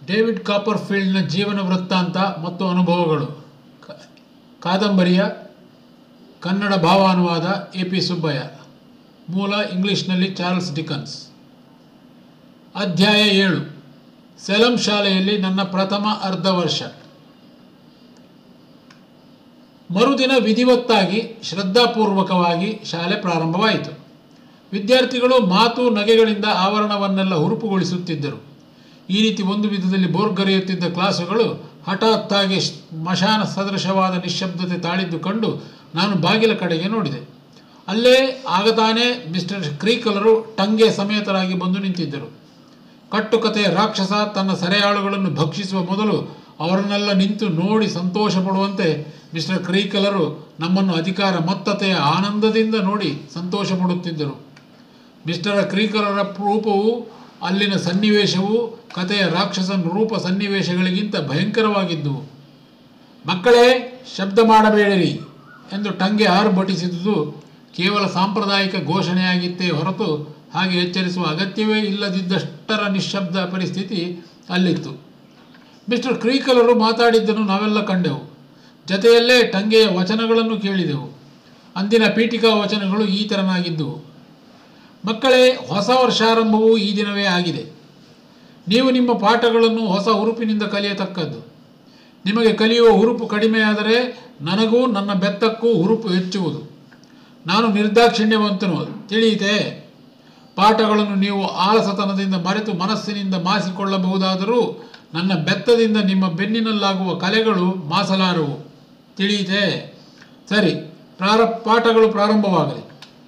David ಕಾಪರ್ಫೀಲ್ಡ್ನ ಜೀವನ ವೃತ್ತಾಂತ ಮತ್ತು ಅನುಭವಗಳು ಕ- ಕಾದಂಬರಿಯ ಕನ್ನಡ ಭಾವಾನುವಾದ ಎ ಪಿ ಸುಬ್ಬಯ್ಯ ಮೂಲ ಇಂಗ್ಲಿಷ್ನಲ್ಲಿ ಚಾರ್ಲ್ಸ್ ಡಿಕನ್ಸ್ ಅಧ್ಯಾಯ ಏಳು ಸೆಲಂ ಶಾಲೆಯಲ್ಲಿ ನನ್ನ ಪ್ರಥಮ ಅರ್ಧ ವರ್ಷ ಮರುದಿನ ವಿಧಿವತ್ತಾಗಿ ಶ್ರದ್ಧಾಪೂರ್ವಕವಾಗಿ ಶಾಲೆ ಪ್ರಾರಂಭವಾಯಿತು ವಿದ್ಯಾರ್ಥಿಗಳು ಮಾತು ನಗೆಗಳಿಂದ ಆವರಣವನ್ನೆಲ್ಲ ಹುರುಪುಗೊಳಿಸುತ್ತಿದ್ದರು ಈ ರೀತಿ ಒಂದು ವಿಧದಲ್ಲಿ ಬೋರ್ಗರೆಯುತ್ತಿದ್ದ ಕ್ಲಾಸುಗಳು ಹಠಾತ್ತಾಗಿ ಸ್ಮಶಾನ ಸದೃಶವಾದ ನಿಶ್ಶಬ್ದತೆ ತಾಳಿದ್ದು ಕಂಡು ನಾನು ಬಾಗಿಲ ಕಡೆಗೆ ನೋಡಿದೆ ಅಲ್ಲೇ ಆಗತಾನೆ ಮಿಸ್ಟರ್ ಕ್ರೀಕಲರು ಟಂಗೆ ಸಮೇತರಾಗಿ ಬಂದು ನಿಂತಿದ್ದರು ಕಟ್ಟುಕತೆಯ ರಾಕ್ಷಸ ತನ್ನ ಸೆರೆಯಾಳುಗಳನ್ನು ಭಕ್ಷಿಸುವ ಮೊದಲು ಅವರನ್ನೆಲ್ಲ ನಿಂತು ನೋಡಿ ಸಂತೋಷ ಪಡುವಂತೆ ಮಿಸ್ಟರ್ ಕ್ರೀಕಲರು ನಮ್ಮನ್ನು ಅಧಿಕಾರ ಮತ್ತತೆಯ ಆನಂದದಿಂದ ನೋಡಿ ಸಂತೋಷ ಪಡುತ್ತಿದ್ದರು ಮಿಸ್ಟರ್ ಕ್ರೀಕಲರ ರೂಪವು ಅಲ್ಲಿನ ಸನ್ನಿವೇಶವು ಕಥೆಯ ರಾಕ್ಷಸನ ರೂಪ ಸನ್ನಿವೇಶಗಳಿಗಿಂತ ಭಯಂಕರವಾಗಿದ್ದುವು ಮಕ್ಕಳೇ ಶಬ್ದ ಮಾಡಬೇಡಿರಿ ಎಂದು ಟಂಗೆ ಆರ್ಭಟಿಸಿದುದು ಕೇವಲ ಸಾಂಪ್ರದಾಯಿಕ ಘೋಷಣೆಯಾಗಿತ್ತೇ ಹೊರತು ಹಾಗೆ ಎಚ್ಚರಿಸುವ ಅಗತ್ಯವೇ ಇಲ್ಲದಿದ್ದಷ್ಟರ ನಿಶ್ಶಬ್ದ ಪರಿಸ್ಥಿತಿ ಅಲ್ಲಿತ್ತು ಮಿಸ್ಟರ್ ಕ್ರೀಕಲರು ಮಾತಾಡಿದ್ದನ್ನು ನಾವೆಲ್ಲ ಕಂಡೆವು ಜತೆಯಲ್ಲೇ ಟಂಗೆಯ ವಚನಗಳನ್ನು ಕೇಳಿದೆವು ಅಂದಿನ ಪೀಠಿಕಾ ವಚನಗಳು ಈ ತೆರನಾಗಿದ್ದುವು ಮಕ್ಕಳೇ ಹೊಸ ವರ್ಷಾರಂಭವೂ ಈ ದಿನವೇ ಆಗಿದೆ ನೀವು ನಿಮ್ಮ ಪಾಠಗಳನ್ನು ಹೊಸ ಹುರುಪಿನಿಂದ ಕಲಿಯತಕ್ಕದ್ದು ನಿಮಗೆ ಕಲಿಯುವ ಹುರುಪು ಕಡಿಮೆಯಾದರೆ ನನಗೂ ನನ್ನ ಬೆತ್ತಕ್ಕೂ ಹುರುಪು ಹೆಚ್ಚುವುದು ನಾನು ನಿರ್ದಾಕ್ಷಿಣ್ಯವಂತನು ತಿಳಿಯಿತೆ ಪಾಠಗಳನ್ನು ನೀವು ಆಲಸತನದಿಂದ ಮರೆತು ಮನಸ್ಸಿನಿಂದ ಮಾಸಿಕೊಳ್ಳಬಹುದಾದರೂ ನನ್ನ ಬೆತ್ತದಿಂದ ನಿಮ್ಮ ಬೆನ್ನಿನಲ್ಲಾಗುವ ಕಲೆಗಳು ಮಾಸಲಾರವು ತಿಳಿಯಿತೆ ಸರಿ ಪ್ರಾರ ಪಾಠಗಳು ಪ್ರಾರಂಭವಾಗಲಿ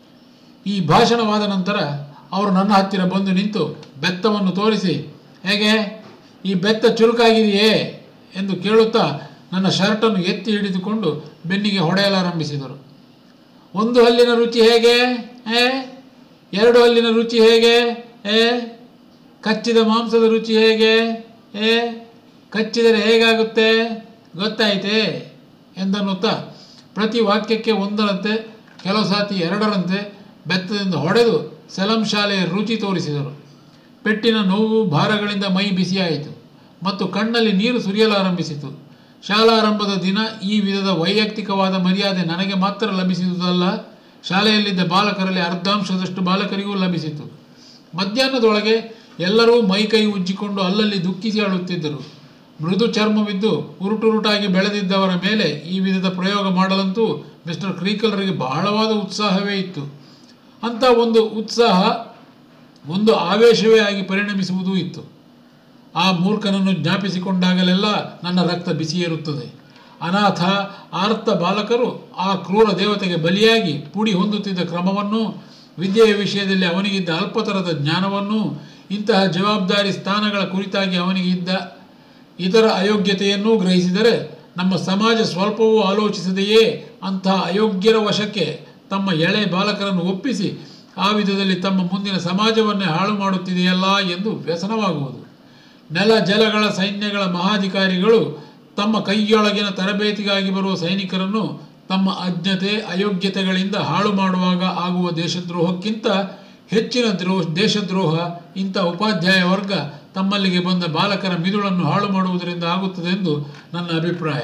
ಈ ಭಾಷಣವಾದ ನಂತರ ಅವರು ನನ್ನ ಹತ್ತಿರ ಬಂದು ನಿಂತು ಬೆತ್ತವನ್ನು ತೋರಿಸಿ ಹೇಗೆ ಈ ಬೆತ್ತ ಚುರುಕಾಗಿದೆಯೇ ಎಂದು ಕೇಳುತ್ತಾ ನನ್ನ ಶರ್ಟನ್ನು ಎತ್ತಿ ಹಿಡಿದುಕೊಂಡು ಬೆನ್ನಿಗೆ ಹೊಡೆಯಲಾರಂಭಿಸಿದರು ಒಂದು ಹಲ್ಲಿನ ರುಚಿ ಹೇಗೆ ಏ ಎರಡು ಹಲ್ಲಿನ ರುಚಿ ಹೇಗೆ ಏ ಕಚ್ಚಿದ ಮಾಂಸದ ರುಚಿ ಹೇಗೆ ಏ ಕಚ್ಚಿದರೆ ಹೇಗಾಗುತ್ತೆ ಗೊತ್ತಾಯಿತೆ ಎಂದನ್ನುತ್ತಾ ಪ್ರತಿ ವಾಕ್ಯಕ್ಕೆ ಒಂದರಂತೆ ಕೆಲವು ಸಾತಿ ಎರಡರಂತೆ ಬೆತ್ತದಿಂದ ಹೊಡೆದು ಸೆಲಂ ಶಾಲೆಯ ರುಚಿ ತೋರಿಸಿದರು ಪೆಟ್ಟಿನ ನೋವು ಭಾರಗಳಿಂದ ಮೈ ಬಿಸಿಯಾಯಿತು ಮತ್ತು ಕಣ್ಣಲ್ಲಿ ನೀರು ಸುರಿಯಲಾರಂಭಿಸಿತು ಶಾಲಾರಂಭದ ದಿನ ಈ ವಿಧದ ವೈಯಕ್ತಿಕವಾದ ಮರ್ಯಾದೆ ನನಗೆ ಮಾತ್ರ ಲಭಿಸಿದುದಲ್ಲ ಶಾಲೆಯಲ್ಲಿದ್ದ ಬಾಲಕರಲ್ಲಿ ಅರ್ಧಾಂಶದಷ್ಟು ಬಾಲಕರಿಗೂ ಲಭಿಸಿತು ಮಧ್ಯಾಹ್ನದೊಳಗೆ ಎಲ್ಲರೂ ಮೈಕೈ ಉಜ್ಜಿಕೊಂಡು ಅಲ್ಲಲ್ಲಿ ದುಃಖಿಸಿ ಅಳುತ್ತಿದ್ದರು ಮೃದು ಚರ್ಮವಿದ್ದು ಉರುಟುರುಟಾಗಿ ಬೆಳೆದಿದ್ದವರ ಮೇಲೆ ಈ ವಿಧದ ಪ್ರಯೋಗ ಮಾಡಲಂತೂ ಮಿಸ್ಟರ್ ಕ್ರೀಕಲರಿಗೆ ಬಹಳವಾದ ಉತ್ಸಾಹವೇ ಇತ್ತು ಅಂಥ ಒಂದು ಉತ್ಸಾಹ ಒಂದು ಆವೇಶವೇ ಆಗಿ ಪರಿಣಮಿಸುವುದೂ ಇತ್ತು ಆ ಮೂರ್ಖನನ್ನು ಜ್ಞಾಪಿಸಿಕೊಂಡಾಗಲೆಲ್ಲ ನನ್ನ ರಕ್ತ ಬಿಸಿಯೇರುತ್ತದೆ ಅನಾಥ ಆರ್ತ ಬಾಲಕರು ಆ ಕ್ರೂರ ದೇವತೆಗೆ ಬಲಿಯಾಗಿ ಪುಡಿ ಹೊಂದುತ್ತಿದ್ದ ಕ್ರಮವನ್ನು ವಿದ್ಯೆಯ ವಿಷಯದಲ್ಲಿ ಅವನಿಗಿದ್ದ ಅಲ್ಪತರದ ಜ್ಞಾನವನ್ನು ಇಂತಹ ಜವಾಬ್ದಾರಿ ಸ್ಥಾನಗಳ ಕುರಿತಾಗಿ ಅವನಿಗಿದ್ದ ಇತರ ಅಯೋಗ್ಯತೆಯನ್ನೂ ಗ್ರಹಿಸಿದರೆ ನಮ್ಮ ಸಮಾಜ ಸ್ವಲ್ಪವೂ ಆಲೋಚಿಸದೆಯೇ ಅಂತಹ ಅಯೋಗ್ಯರ ವಶಕ್ಕೆ ತಮ್ಮ ಎಳೆ ಬಾಲಕರನ್ನು ಒಪ್ಪಿಸಿ ಆ ವಿಧದಲ್ಲಿ ತಮ್ಮ ಮುಂದಿನ ಸಮಾಜವನ್ನೇ ಹಾಳು ಮಾಡುತ್ತಿದೆಯಲ್ಲ ಎಂದು ವ್ಯಸನವಾಗುವುದು ನೆಲ ಜಲಗಳ ಸೈನ್ಯಗಳ ಮಹಾಧಿಕಾರಿಗಳು ತಮ್ಮ ಕೈಯೊಳಗಿನ ತರಬೇತಿಗಾಗಿ ಬರುವ ಸೈನಿಕರನ್ನು ತಮ್ಮ ಅಜ್ಞತೆ ಅಯೋಗ್ಯತೆಗಳಿಂದ ಹಾಳು ಮಾಡುವಾಗ ಆಗುವ ದೇಶದ್ರೋಹಕ್ಕಿಂತ ಹೆಚ್ಚಿನ ದ್ರೋಹ ದೇಶದ್ರೋಹ ಇಂಥ ಉಪಾಧ್ಯಾಯ ವರ್ಗ ತಮ್ಮಲ್ಲಿಗೆ ಬಂದ ಬಾಲಕರ ಮಿದುಳನ್ನು ಹಾಳು ಮಾಡುವುದರಿಂದ ಆಗುತ್ತದೆ ಎಂದು ನನ್ನ ಅಭಿಪ್ರಾಯ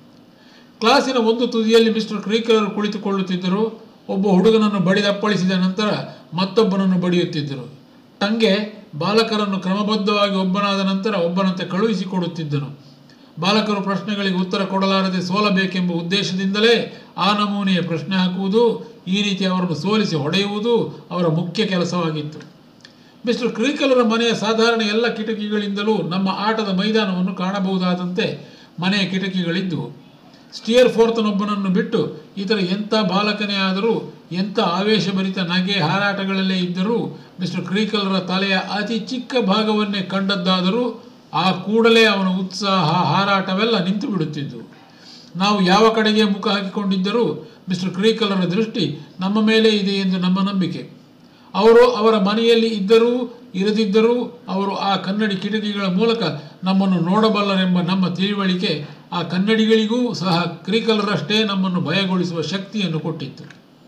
ಕ್ಲಾಸಿನ ಒಂದು ತುದಿಯಲ್ಲಿ ಮಿಸ್ಟರ್ ಕ್ರೀಕರರು ಕುಳಿತುಕೊಳ್ಳುತ್ತಿದ್ದರು ಒಬ್ಬ ಹುಡುಗನನ್ನು ಬಡಿದಪ್ಪಳಿಸಿದ ನಂತರ ಮತ್ತೊಬ್ಬನನ್ನು ಬಡಿಯುತ್ತಿದ್ದರು ತಂಗೆ ಬಾಲಕರನ್ನು ಕ್ರಮಬದ್ಧವಾಗಿ ಒಬ್ಬನಾದ ನಂತರ ಒಬ್ಬನಂತೆ ಕಳುಹಿಸಿಕೊಡುತ್ತಿದ್ದನು ಬಾಲಕರು ಪ್ರಶ್ನೆಗಳಿಗೆ ಉತ್ತರ ಕೊಡಲಾರದೆ ಸೋಲಬೇಕೆಂಬ ಉದ್ದೇಶದಿಂದಲೇ ಆ ನಮೂನೆಯ ಪ್ರಶ್ನೆ ಹಾಕುವುದು ಈ ರೀತಿ ಅವರನ್ನು ಸೋಲಿಸಿ ಹೊಡೆಯುವುದು ಅವರ ಮುಖ್ಯ ಕೆಲಸವಾಗಿತ್ತು ಮಿಸ್ಟರ್ ಕ್ರೀಕಲರ ಮನೆಯ ಸಾಧಾರಣ ಎಲ್ಲ ಕಿಟಕಿಗಳಿಂದಲೂ ನಮ್ಮ ಆಟದ ಮೈದಾನವನ್ನು ಕಾಣಬಹುದಾದಂತೆ ಮನೆಯ ಕಿಟಕಿಗಳಿದ್ದವು ಸ್ಟಿಯರ್ ಫೋರ್ತನೊಬ್ಬನನ್ನು ಬಿಟ್ಟು ಇತರ ಎಂಥ ಬಾಲಕನೇ ಆದರೂ ಎಂಥ ಆವೇಶಭರಿತ ನಗೆ ಹಾರಾಟಗಳಲ್ಲೇ ಇದ್ದರೂ ಮಿಸ್ಟರ್ ಕ್ರೀಕಲರ ತಲೆಯ ಅತಿ ಚಿಕ್ಕ ಭಾಗವನ್ನೇ ಕಂಡದ್ದಾದರೂ ಆ ಕೂಡಲೇ ಅವನ ಉತ್ಸಾಹ ಹಾರಾಟವೆಲ್ಲ ನಿಂತು ಬಿಡುತ್ತಿದ್ದವು ನಾವು ಯಾವ ಕಡೆಗೆ ಮುಖ ಹಾಕಿಕೊಂಡಿದ್ದರೂ ಮಿಸ್ಟರ್ ಕ್ರೀಕಲರ ದೃಷ್ಟಿ ನಮ್ಮ ಮೇಲೆ ಇದೆ ಎಂದು ನಮ್ಮ ನಂಬಿಕೆ ಅವರು ಅವರ ಮನೆಯಲ್ಲಿ ಇದ್ದರೂ ಇರದಿದ್ದರೂ ಅವರು ಆ ಕನ್ನಡಿ ಕಿಟಕಿಗಳ ಮೂಲಕ ನಮ್ಮನ್ನು ನೋಡಬಲ್ಲರೆಂಬ ನಮ್ಮ ತಿಳಿವಳಿಕೆ ಆ ಕನ್ನಡಿಗಳಿಗೂ ಸಹ ಕ್ರೀಕಲರಷ್ಟೇ ನಮ್ಮನ್ನು ಭಯಗೊಳಿಸುವ ಶಕ್ತಿಯನ್ನು ಕೊಟ್ಟಿತ್ತು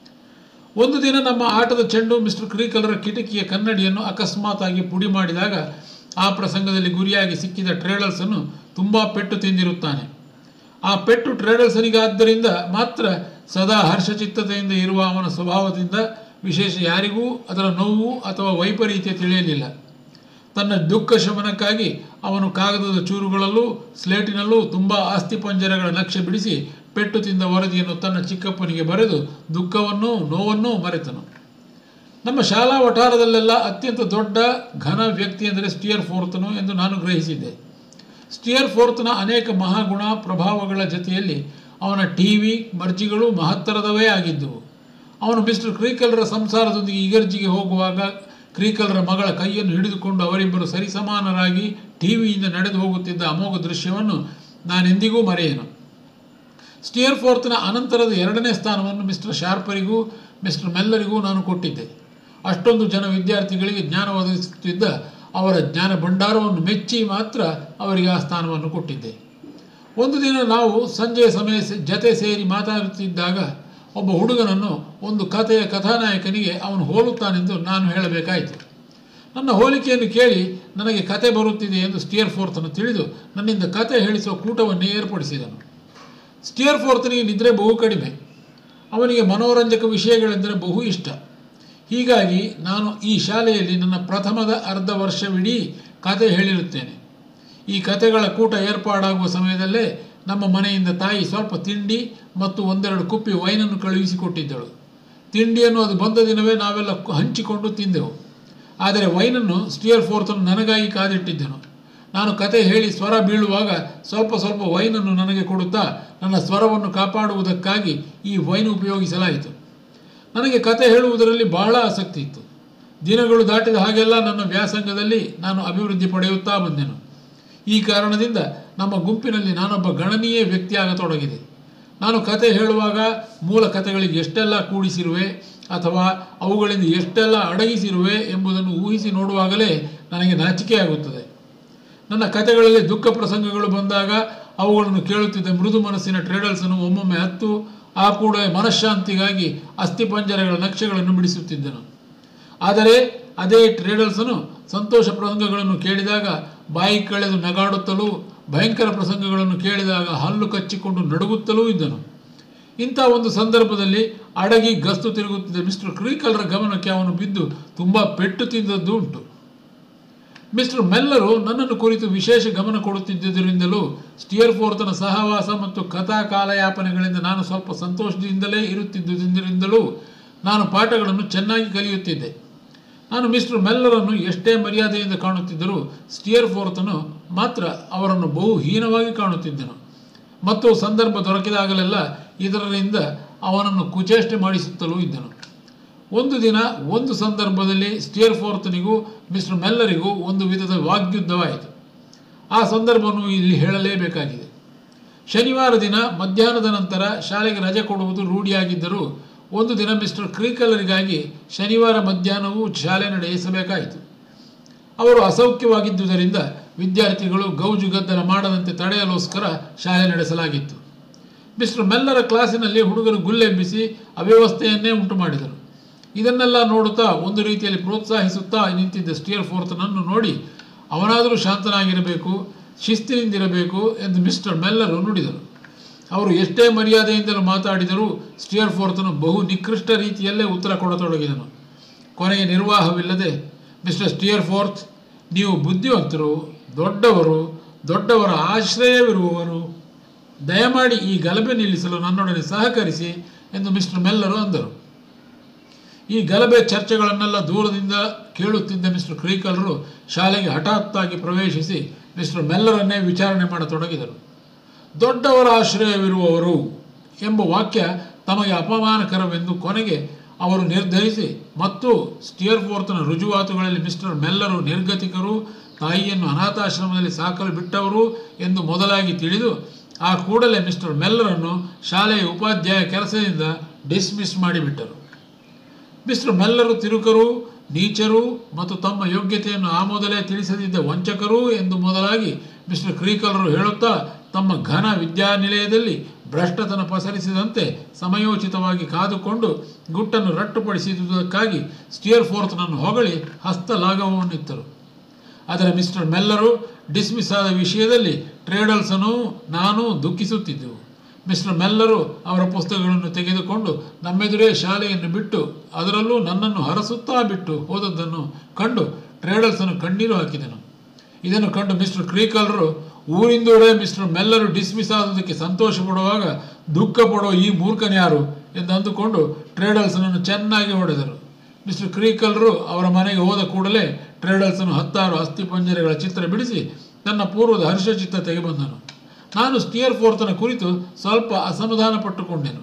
ಒಂದು ದಿನ ನಮ್ಮ ಆಟದ ಚೆಂಡು ಮಿಸ್ಟರ್ ಕ್ರೀಕಲರ ಕಿಟಕಿಯ ಕನ್ನಡಿಯನ್ನು ಅಕಸ್ಮಾತಾಗಿ ಪುಡಿ ಮಾಡಿದಾಗ ಆ ಪ್ರಸಂಗದಲ್ಲಿ ಗುರಿಯಾಗಿ ಸಿಕ್ಕಿದ ಟ್ರೇಡಲ್ಸನ್ನು ತುಂಬ ಪೆಟ್ಟು ತಿಂದಿರುತ್ತಾನೆ ಆ ಪೆಟ್ಟು ಟ್ರೇಡಲ್ಸನಿಗಾದ್ದರಿಂದ ಮಾತ್ರ ಸದಾ ಹರ್ಷಚಿತ್ತತೆಯಿಂದ ಇರುವ ಅವನ ಸ್ವಭಾವದಿಂದ ವಿಶೇಷ ಯಾರಿಗೂ ಅದರ ನೋವು ಅಥವಾ ವೈಪರೀತ್ಯ ತಿಳಿಯಲಿಲ್ಲ ತನ್ನ ದುಃಖ ಶಮನಕ್ಕಾಗಿ ಅವನು ಕಾಗದದ ಚೂರುಗಳಲ್ಲೂ ಸ್ಲೇಟಿನಲ್ಲೂ ತುಂಬ ಆಸ್ತಿಪಂಜರಗಳ ನಕ್ಷೆ ಬಿಡಿಸಿ ಪೆಟ್ಟು ತಿಂದ ವರದಿಯನ್ನು ತನ್ನ ಚಿಕ್ಕಪ್ಪನಿಗೆ ಬರೆದು ದುಃಖವನ್ನೂ ನೋವನ್ನೂ ಮರೆತನು ನಮ್ಮ ಶಾಲಾ ವಠಾರದಲ್ಲೆಲ್ಲ ಅತ್ಯಂತ ದೊಡ್ಡ ಘನ ವ್ಯಕ್ತಿ ಎಂದರೆ ಸ್ಟಿಯರ್ ಫೋರ್ತನು ಎಂದು ನಾನು ಗ್ರಹಿಸಿದ್ದೆ ಸ್ಟಿಯರ್ ಫೋರ್ತನ ಅನೇಕ ಮಹಾಗುಣ ಪ್ರಭಾವಗಳ ಜೊತೆಯಲ್ಲಿ ಅವನ ಟಿವಿ ಮರ್ಜಿಗಳು ಮಹತ್ತರದವೇ ಆಗಿದ್ದುವು ಅವನು ಮಿಸ್ಟರ್ ಕ್ರೀಕಲ್ರ ಸಂಸಾರದೊಂದಿಗೆ ಇಗರ್ಜಿಗೆ ಹೋಗುವಾಗ ಕ್ರೀಕಲ್ರ ಮಗಳ ಕೈಯನ್ನು ಹಿಡಿದುಕೊಂಡು ಅವರಿಬ್ಬರು ಸರಿಸಮಾನರಾಗಿ ಟಿವಿಯಿಂದ ನಡೆದು ಹೋಗುತ್ತಿದ್ದ ಅಮೋಘ ದೃಶ್ಯವನ್ನು ನಾನೆಂದಿಗೂ ಮರೆಯೇನು ಸ್ಟಿಯರ್ ಫೋರ್ತನ ಅನಂತರದ ಎರಡನೇ ಸ್ಥಾನವನ್ನು ಮಿಸ್ಟರ್ ಶಾರ್ಪರಿಗೂ ಮಿಸ್ಟರ್ ಮೆಲ್ಲರಿಗೂ ನಾನು ಕೊಟ್ಟಿದ್ದೆ ಅಷ್ಟೊಂದು ಜನ ವಿದ್ಯಾರ್ಥಿಗಳಿಗೆ ಜ್ಞಾನ ಒದಗಿಸುತ್ತಿದ್ದ ಅವರ ಜ್ಞಾನ ಭಂಡಾರವನ್ನು ಮೆಚ್ಚಿ ಮಾತ್ರ ಅವರಿಗೆ ಆ ಸ್ಥಾನವನ್ನು ಕೊಟ್ಟಿದ್ದೆ ಒಂದು ದಿನ ನಾವು ಸಂಜೆಯ ಸಮಯ ಸೆ- ಜತೆ ಸೇರಿ ಮಾತಾಡುತ್ತಿದ್ದಾಗ ಒಬ್ಬ ಹುಡುಗನನ್ನು ಒಂದು ಕಥೆಯ ಕಥಾನಾಯಕನಿಗೆ ಅವನು ಹೋಲುತ್ತಾನೆಂದು ನಾನು ಹೇಳಬೇಕಾಯಿತು ನನ್ನ ಹೋಲಿಕೆಯನ್ನು ಕೇಳಿ ನನಗೆ ಕತೆ ಬರುತ್ತಿದೆ ಎಂದು ಸ್ಟಿಯರ್ ಫೋರ್ತನು ತಿಳಿದು ನನ್ನಿಂದ ಕತೆ ಹೇಳಿಸುವ ಕೂಟವನ್ನೇ ಏರ್ಪಡಿಸಿದನು ಸ್ಟಿಯರ್ ಫೋರ್ತನಿಗೆ ನಿದ್ರೆ ಬಹು ಕಡಿಮೆ ಅವನಿಗೆ ಮನೋರಂಜಕ ವಿಷಯಗಳೆಂದರೆ ಬಹು ಇಷ್ಟ ಹೀಗಾಗಿ ನಾನು ಈ ಶಾಲೆಯಲ್ಲಿ ನನ್ನ ಪ್ರಥಮದ ಅರ್ಧ ವರ್ಷವಿಡೀ ಕತೆ ಹೇಳಿರುತ್ತೇನೆ ಈ ಕತೆಗಳ ಕೂಟ ಏರ್ಪಾಡಾಗುವ ಸಮಯದಲ್ಲೇ ನಮ್ಮ ಮನೆಯಿಂದ ತಾಯಿ ಸ್ವಲ್ಪ ತಿಂಡಿ ಮತ್ತು ಒಂದೆರಡು ಕುಪ್ಪಿ ವೈನನ್ನು ಕಳುಹಿಸಿಕೊಟ್ಟಿದ್ದಳು ತಿಂಡಿಯನ್ನು ಅದು ಬಂದ ದಿನವೇ ನಾವೆಲ್ಲ ಕು- ಹಂಚಿಕೊಂಡು ತಿಂದೆವು ಆದರೆ ವೈನನ್ನು ಸ್ಟಿಯರ್ ಫೋರ್ತನು ನನಗಾಗಿ ಕಾದಿಟ್ಟಿದ್ದನು ನಾನು ಕತೆ ಹೇಳಿ ಸ್ವರ ಬೀಳುವಾಗ ಸ್ವಲ್ಪ ಸ್ವಲ್ಪ ವೈನನ್ನು ನನಗೆ ಕೊಡುತ್ತಾ ನನ್ನ ಸ್ವರವನ್ನು ಕಾಪಾಡುವುದಕ್ಕಾಗಿ ಈ ವೈನ್ ಉಪಯೋಗಿಸಲಾಯಿತು ನನಗೆ ಕತೆ ಹೇಳುವುದರಲ್ಲಿ ಬಹಳ ಆಸಕ್ತಿ ಇತ್ತು ದಿನಗಳು ದಾಟಿದ ಹಾಗೆಲ್ಲ ನನ್ನ ವ್ಯಾಸಂಗದಲ್ಲಿ ನಾನು ಅಭಿವೃದ್ಧಿ ಪಡೆಯುತ್ತಾ ಬಂದೆನು ಈ ಕಾರಣದಿಂದ ನಮ್ಮ ಗುಂಪಿನಲ್ಲಿ ನಾನೊಬ್ಬ ಗಣನೀಯ ವ್ಯಕ್ತಿಯಾಗತೊಡಗಿದೆ ನಾನು ಕತೆ ಹೇಳುವಾಗ ಮೂಲ ಕಥೆಗಳಿಗೆ ಎಷ್ಟೆಲ್ಲ ಕೂಡಿಸಿರುವೆ ಅಥವಾ ಅವುಗಳಿಂದ ಎಷ್ಟೆಲ್ಲ ಅಡಗಿಸಿರುವೆ ಎಂಬುದನ್ನು ಊಹಿಸಿ ನೋಡುವಾಗಲೇ ನನಗೆ ನಾಚಿಕೆಯಾಗುತ್ತದೆ ನನ್ನ ಕಥೆಗಳಲ್ಲಿ ದುಃಖ ಪ್ರಸಂಗಗಳು ಬಂದಾಗ ಅವುಗಳನ್ನು ಕೇಳುತ್ತಿದ್ದ ಮೃದು ಮನಸ್ಸಿನ ಟ್ರೇಡಲ್ಸನು ಒಮ್ಮೊಮ್ಮೆ ಹತ್ತು ಆ ಕೂಡ ಮನಃಶಾಂತಿಗಾಗಿ ಅಸ್ಥಿಪಂಜರಗಳ ನಕ್ಷೆಗಳನ್ನು ಬಿಡಿಸುತ್ತಿದ್ದನು ಆದರೆ ಅದೇ ಟ್ರೇಡಲ್ಸನು ಸಂತೋಷ ಪ್ರಸಂಗಗಳನ್ನು ಕೇಳಿದಾಗ ಬಾಯಿ ಕಳೆದು ನಗಾಡುತ್ತಲೂ ಭಯಂಕರ ಪ್ರಸಂಗಗಳನ್ನು ಕೇಳಿದಾಗ ಹಲ್ಲು ಕಚ್ಚಿಕೊಂಡು ನಡುಗುತ್ತಲೂ ಇದ್ದನು ಇಂಥ ಒಂದು ಸಂದರ್ಭದಲ್ಲಿ ಅಡಗಿ ಗಸ್ತು ತಿರುಗುತ್ತಿದ್ದ ಮಿಸ್ಟರ್ ಕ್ರೀಕಲ್ರ ಗಮನಕ್ಕೆ ಅವನು ಬಿದ್ದು ತುಂಬ ಪೆಟ್ಟು ತಿಂದದ್ದು ಉಂಟು ಮಿಸ್ಟರ್ ಮೆಲ್ಲರು ನನ್ನನ್ನು ಕುರಿತು ವಿಶೇಷ ಗಮನ ಕೊಡುತ್ತಿದ್ದುದರಿಂದಲೂ ಸ್ಟಿಯರ್ ಫೋರ್ತನ ಸಹವಾಸ ಮತ್ತು ಕಥಾ ಕಾಲಯಾಪನೆಗಳಿಂದ ನಾನು ಸ್ವಲ್ಪ ಸಂತೋಷದಿಂದಲೇ ಇರುತ್ತಿದ್ದುದರಿಂದಲೂ ನಾನು ಪಾಠಗಳನ್ನು ಚೆನ್ನಾಗಿ ಕಲಿಯುತ್ತಿದ್ದೆ ನಾನು ಮಿಸ್ಟರ್ ಮೆಲ್ಲರನ್ನು ಎಷ್ಟೇ ಮರ್ಯಾದೆಯಿಂದ ಕಾಣುತ್ತಿದ್ದರೂ ಸ್ಟಿಯರ್ ಫೋರ್ತನು ಮಾತ್ರ ಅವರನ್ನು ಬಹು ಹೀನವಾಗಿ ಕಾಣುತ್ತಿದ್ದನು ಮತ್ತು ಸಂದರ್ಭ ದೊರಕಿದಾಗಲೆಲ್ಲ ಇದರಿಂದ ಅವನನ್ನು ಕುಚೇಷ್ಟೆ ಮಾಡಿಸುತ್ತಲೂ ಇದ್ದನು ಒಂದು ದಿನ ಒಂದು ಸಂದರ್ಭದಲ್ಲಿ ಸ್ಟಿಯರ್ ಫೋರ್ತನಿಗೂ ಮಿಸ್ಟರ್ ಮೆಲ್ಲರಿಗೂ ಒಂದು ವಿಧದ ವಾಗ್ಯುದ್ಧವಾಯಿತು ಆ ಸಂದರ್ಭವನ್ನು ಇಲ್ಲಿ ಹೇಳಲೇಬೇಕಾಗಿದೆ ಶನಿವಾರ ದಿನ ಮಧ್ಯಾಹ್ನದ ನಂತರ ಶಾಲೆಗೆ ರಜೆ ಕೊಡುವುದು ರೂಢಿಯಾಗಿದ್ದರೂ ಒಂದು ದಿನ ಮಿಸ್ಟರ್ ಕ್ರೀಕಲರಿಗಾಗಿ ಶನಿವಾರ ಮಧ್ಯಾಹ್ನವೂ ಶಾಲೆ ನಡೆಸಬೇಕಾಯಿತು ಅವರು ಅಸೌಖ್ಯವಾಗಿದ್ದುದರಿಂದ ವಿದ್ಯಾರ್ಥಿಗಳು ಗೌಜು ಗದ್ದಲ ಮಾಡದಂತೆ ತಡೆಯಲೋಸ್ಕರ ಶಾಲೆ ನಡೆಸಲಾಗಿತ್ತು ಮಿಸ್ಟರ್ ಮೆಲ್ಲರ ಕ್ಲಾಸಿನಲ್ಲಿ ಹುಡುಗರು ಗುಲ್ಲೆಬ್ಬಿಸಿ ಅವ್ಯವಸ್ಥೆಯನ್ನೇ ಉಂಟು ಮಾಡಿದರು ಇದನ್ನೆಲ್ಲ ನೋಡುತ್ತಾ ಒಂದು ರೀತಿಯಲ್ಲಿ ಪ್ರೋತ್ಸಾಹಿಸುತ್ತಾ ನಿಂತಿದ್ದ ಸ್ಟಿಯರ್ ಫೋರ್ತನನ್ನು ನೋಡಿ ಅವನಾದರೂ ಶಾಂತನಾಗಿರಬೇಕು ಶಿಸ್ತಿನಿಂದಿರಬೇಕು ಎಂದು ಮಿಸ್ಟರ್ ಮೆಲ್ಲರು ನುಡಿದರು ಅವರು ಎಷ್ಟೇ ಮರ್ಯಾದೆಯಿಂದಲೂ ಮಾತಾಡಿದರೂ ಸ್ಟಿಯರ್ ಫೋರ್ತನು ಬಹು ನಿಕೃಷ್ಟ ರೀತಿಯಲ್ಲೇ ಉತ್ತರ ಕೊಡತೊಡಗಿದನು ಕೊನೆಗೆ ನಿರ್ವಾಹವಿಲ್ಲದೆ ಮಿಸ್ಟರ್ ಸ್ಟಿಯರ್ ಫೋರ್ತ್ ನೀವು ಬುದ್ಧಿವಂತರು ದೊಡ್ಡವರು ದೊಡ್ಡವರ ಆಶ್ರಯವಿರುವವರು ದಯಮಾಡಿ ಈ ಗಲಭೆ ನಿಲ್ಲಿಸಲು ನನ್ನೊಡನೆ ಸಹಕರಿಸಿ ಎಂದು ಮಿಸ್ಟರ್ ಮೆಲ್ಲರು ಅಂದರು ಈ ಗಲಭೆ ಚರ್ಚೆಗಳನ್ನೆಲ್ಲ ದೂರದಿಂದ ಕೇಳುತ್ತಿದ್ದ ಮಿಸ್ಟರ್ ಕ್ರೀಕಲ್ರು ಶಾಲೆಗೆ ಹಠಾತ್ತಾಗಿ ಪ್ರವೇಶಿಸಿ ಮಿಸ್ಟರ್ ಮೆಲ್ಲರನ್ನೇ ವಿಚಾರಣೆ ಮಾಡತೊಡಗಿದರು ದೊಡ್ಡವರ ಆಶ್ರಯವಿರುವವರು ಎಂಬ ವಾಕ್ಯ ತಮಗೆ ಅಪಮಾನಕರವೆಂದು ಕೊನೆಗೆ ಅವರು ನಿರ್ಧರಿಸಿ ಮತ್ತು ಸ್ಟಿಯರ್ ಫೋರ್ತನ ರುಜುವಾತುಗಳಲ್ಲಿ ಮಿಸ್ಟರ್ ಮೆಲ್ಲರು ನಿರ್ಗತಿಕರು ತಾಯಿಯನ್ನು ಅನಾಥಾಶ್ರಮದಲ್ಲಿ ಸಾಕಲು ಬಿಟ್ಟವರು ಎಂದು ಮೊದಲಾಗಿ ತಿಳಿದು ಆ ಕೂಡಲೇ ಮಿಸ್ಟರ್ ಮೆಲ್ಲರನ್ನು ಶಾಲೆಯ ಉಪಾಧ್ಯಾಯ ಕೆಲಸದಿಂದ ಡಿಸ್ಮಿಸ್ ಮಾಡಿಬಿಟ್ಟರು ಮಿಸ್ಟರ್ ಮೆಲ್ಲರು ತಿರುಕರು ನೀಚರು ಮತ್ತು ತಮ್ಮ ಯೋಗ್ಯತೆಯನ್ನು ಆ ಮೊದಲೇ ತಿಳಿಸದಿದ್ದ ವಂಚಕರು ಎಂದು ಮೊದಲಾಗಿ ಮಿಸ್ಟರ್ ಕ್ರೀಕಲರು ಹೇಳುತ್ತಾ ತಮ್ಮ ಘನ ವಿದ್ಯಾನಿಲಯದಲ್ಲಿ ಭ್ರಷ್ಟತನ ಪಸರಿಸಿದಂತೆ ಸಮಯೋಚಿತವಾಗಿ ಕಾದುಕೊಂಡು ಗುಟ್ಟನ್ನು ರಟ್ಟುಪಡಿಸಿದುದಕ್ಕಾಗಿ ಸ್ಟಿಯರ್ ಫೋರ್ತನನ್ನು ಹೊಗಳಿ ಹಸ್ತಲಾಘವವನ್ನಿತ್ತರು ಆದರೆ ಮಿಸ್ಟರ್ ಮೆಲ್ಲರು ಡಿಸ್ಮಿಸ್ ಆದ ವಿಷಯದಲ್ಲಿ ಟ್ರೇಡಲ್ಸನು ನಾನು ದುಃಖಿಸುತ್ತಿದ್ದೆವು ಮಿಸ್ಟರ್ ಮೆಲ್ಲರು ಅವರ ಪುಸ್ತಕಗಳನ್ನು ತೆಗೆದುಕೊಂಡು ನಮ್ಮೆದುರೇ ಶಾಲೆಯನ್ನು ಬಿಟ್ಟು ಅದರಲ್ಲೂ ನನ್ನನ್ನು ಹರಸುತ್ತಾ ಬಿಟ್ಟು ಹೋದದ್ದನ್ನು ಕಂಡು ಟ್ರೇಡಲ್ಸನು ಕಣ್ಣೀರು ಹಾಕಿದನು ಇದನ್ನು ಕಂಡು ಮಿಸ್ಟರ್ ಕ್ರೀಕಲ್ರು ಊರಿಂದೂಡೆ ಮಿಸ್ಟರ್ ಮೆಲ್ಲರು ಡಿಸ್ಮಿಸ್ ಆದುದಕ್ಕೆ ಸಂತೋಷ ಪಡುವಾಗ ದುಃಖ ಪಡೋ ಈ ಮೂರ್ಖನ್ಯಾರು ಎಂದು ಅಂದುಕೊಂಡು ಟ್ರೇಡಲ್ಸನನ್ನು ಚೆನ್ನಾಗಿ ಹೊಡೆದರು ಮಿಸ್ಟರ್ ಕ್ರೀಕಲ್ರು ಅವರ ಮನೆಗೆ ಹೋದ ಕೂಡಲೇ ಟ್ರೇಡಲ್ಸನು ಹತ್ತಾರು ಅಸ್ಥಿಪಂಜರಗಳ ಚಿತ್ರ ಬಿಡಿಸಿ ತನ್ನ ಪೂರ್ವದ ಹರ್ಷಚಿತ್ತ ತೆಗೆಬಂದನು ನಾನು ಸ್ಟಿಯರ್ ಫೋರ್ತನ ಕುರಿತು ಸ್ವಲ್ಪ ಅಸಮಾಧಾನ ಪಟ್ಟುಕೊಂಡೆನು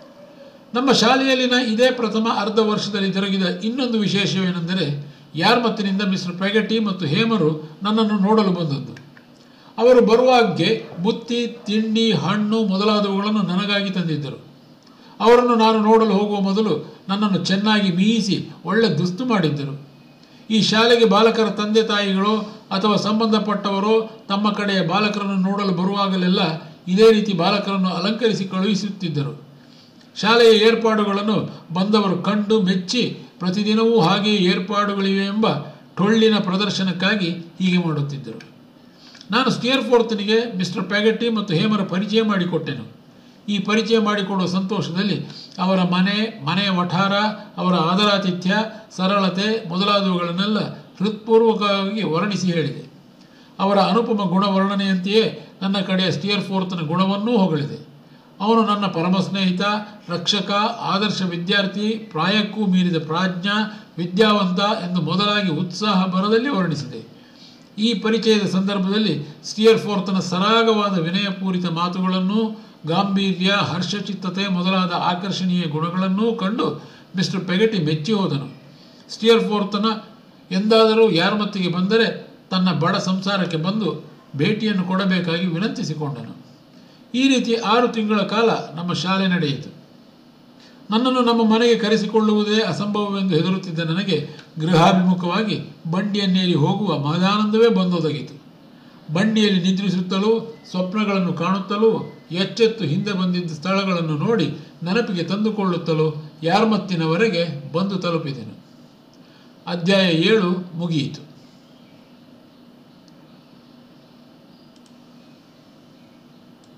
ನಮ್ಮ ಶಾಲೆಯಲ್ಲಿನ ಇದೇ ಪ್ರಥಮ ಅರ್ಧ ವರ್ಷದಲ್ಲಿ ಜರುಗಿದ ಇನ್ನೊಂದು ವಿಶೇಷವೇನೆಂದರೆ ಯಾರ್ಮತ್ತಿನಿಂದ ಮಿಸ್ಟರ್ ಪೆಗಟಿ ಮತ್ತು ಹೇಮರು ನನ್ನನ್ನು ನೋಡಲು ಬಂದದ್ದು ಅವರು ಬರುವಾಗ್ಗೆ ಬುತ್ತಿ ತಿಂಡಿ ಹಣ್ಣು ಮೊದಲಾದವುಗಳನ್ನು ನನಗಾಗಿ ತಂದಿದ್ದರು ಅವರನ್ನು ನಾನು ನೋಡಲು ಹೋಗುವ ಮೊದಲು ನನ್ನನ್ನು ಚೆನ್ನಾಗಿ ಮೀಯಿಸಿ ಒಳ್ಳೆ ದುಸ್ತು ಮಾಡಿದ್ದರು ಈ ಶಾಲೆಗೆ ಬಾಲಕರ ತಂದೆ ತಾಯಿಗಳು ಅಥವಾ ಸಂಬಂಧಪಟ್ಟವರು ತಮ್ಮ ಕಡೆಯ ಬಾಲಕರನ್ನು ನೋಡಲು ಬರುವಾಗಲೆಲ್ಲ ಇದೇ ರೀತಿ ಬಾಲಕರನ್ನು ಅಲಂಕರಿಸಿ ಕಳುಹಿಸುತ್ತಿದ್ದರು ಶಾಲೆಯ ಏರ್ಪಾಡುಗಳನ್ನು ಬಂದವರು ಕಂಡು ಮೆಚ್ಚಿ ಪ್ರತಿದಿನವೂ ಹಾಗೆಯೇ ಏರ್ಪಾಡುಗಳಿವೆ ಎಂಬ ಟೊಳ್ಳಿನ ಪ್ರದರ್ಶನಕ್ಕಾಗಿ ಹೀಗೆ ಮಾಡುತ್ತಿದ್ದರು ನಾನು ಸ್ಟಿಯರ್ ಫೋರ್ತನಿಗೆ ಮಿಸ್ಟರ್ ಪ್ಯಾಗಟ್ಟಿ ಮತ್ತು ಹೇಮರ ಪರಿಚಯ ಮಾಡಿಕೊಟ್ಟೆನು ಈ ಪರಿಚಯ ಮಾಡಿಕೊಡುವ ಸಂತೋಷದಲ್ಲಿ ಅವರ ಮನೆ ಮನೆಯ ವಠಾರ ಅವರ ಆದರಾತಿಥ್ಯ ಸರಳತೆ ಮೊದಲಾದವುಗಳನ್ನೆಲ್ಲ ಹೃತ್ಪೂರ್ವಕವಾಗಿ ವರ್ಣಿಸಿ ಹೇಳಿದೆ ಅವರ ಅನುಪಮ ಗುಣವರ್ಣನೆಯಂತೆಯೇ ನನ್ನ ಕಡೆಯ ಸ್ಟಿಯರ್ ಫೋರ್ತನ ಗುಣವನ್ನೂ ಹೊಗಳಿದೆ ಅವನು ನನ್ನ ಪರಮ ಸ್ನೇಹಿತ ರಕ್ಷಕ ಆದರ್ಶ ವಿದ್ಯಾರ್ಥಿ ಪ್ರಾಯಕ್ಕೂ ಮೀರಿದ ಪ್ರಾಜ್ಞ ವಿದ್ಯಾವಂತ ಎಂದು ಮೊದಲಾಗಿ ಉತ್ಸಾಹ ಬರದಲ್ಲಿ ವರ್ಣಿಸಿದೆ ಈ ಪರಿಚಯದ ಸಂದರ್ಭದಲ್ಲಿ ಸ್ಟಿಯರ್ ಫೋರ್ತನ ಸರಾಗವಾದ ವಿನಯಪೂರಿತ ಮಾತುಗಳನ್ನು ಗಾಂಭೀರ್ಯ ಹರ್ಷಚಿತ್ತತೆ ಮೊದಲಾದ ಆಕರ್ಷಣೀಯ ಗುಣಗಳನ್ನೂ ಕಂಡು ಮಿಸ್ಟರ್ ಪೆಗಟಿ ಮೆಚ್ಚಿ ಹೋದನು ಸ್ಟಿಯರ್ ಫೋರ್ತನ ಎಂದಾದರೂ ಯಾರ್ಮತ್ತಿಗೆ ಬಂದರೆ ತನ್ನ ಬಡ ಸಂಸಾರಕ್ಕೆ ಬಂದು ಭೇಟಿಯನ್ನು ಕೊಡಬೇಕಾಗಿ ವಿನಂತಿಸಿಕೊಂಡನು ಈ ರೀತಿ ಆರು ತಿಂಗಳ ಕಾಲ ನಮ್ಮ ಶಾಲೆ ನಡೆಯಿತು ನನ್ನನ್ನು ನಮ್ಮ ಮನೆಗೆ ಕರೆಸಿಕೊಳ್ಳುವುದೇ ಅಸಂಭವವೆಂದು ಹೆದರುತ್ತಿದ್ದ ನನಗೆ ಗೃಹಾಭಿಮುಖವಾಗಿ ಬಂಡಿಯನ್ನೇರಿ ಹೋಗುವ ಮಹದಾನಂದವೇ ಬಂದೊದಗಿತು ಬಂಡಿಯಲ್ಲಿ ನಿದ್ರಿಸುತ್ತಲೂ ಸ್ವಪ್ನಗಳನ್ನು ಕಾಣುತ್ತಲೂ ಎಚ್ಚೆತ್ತು ಹಿಂದೆ ಬಂದಿದ್ದ ಸ್ಥಳಗಳನ್ನು ನೋಡಿ ನೆನಪಿಗೆ ತಂದುಕೊಳ್ಳುತ್ತಲೂ ಯಾರ್ಮತ್ತಿನವರೆಗೆ ಬಂದು ತಲುಪಿದೆನು ಅಧ್ಯಾಯ ಏಳು ಮುಗಿಯಿತು